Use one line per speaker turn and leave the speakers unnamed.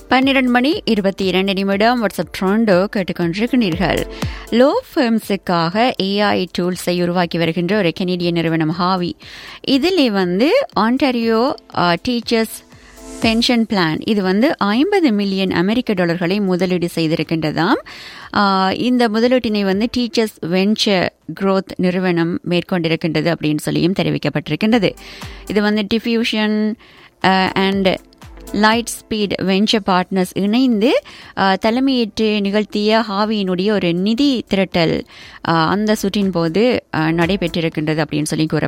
பன்னிரண்டு மணி இருபத்தி இரண்டு நிமிடம் வாட்ஸ்அப் ட்ரோண்டோ கேட்டுக்கொண்டிருக்கிறீர்கள் லோ ஃபேம்ஸுக்காக ஏஐ டூல்ஸை உருவாக்கி வருகின்ற ஒரு கெனடிய நிறுவனம் ஹாவி இதில் வந்து ஆன்டாரியோ டீச்சர்ஸ் பென்ஷன் பிளான் இது வந்து ஐம்பது மில்லியன் அமெரிக்க டாலர்களை முதலீடு செய்திருக்கின்றதாம் இந்த முதலீட்டினை வந்து டீச்சர்ஸ் வெஞ்சர் குரோத் நிறுவனம் மேற்கொண்டிருக்கின்றது அப்படின்னு சொல்லியும் தெரிவிக்கப்பட்டிருக்கின்றது இது வந்து diffusion and light speed venture partners இணைந்து தலைமையேற்று நிகழ்த்திய ஹாவியினுடைய ஒரு நிதி திரட்டல் அந்த சுற்றின் போது நடைபெற்றிருக்கின்றது அப்படின்னு சொல்லி கூற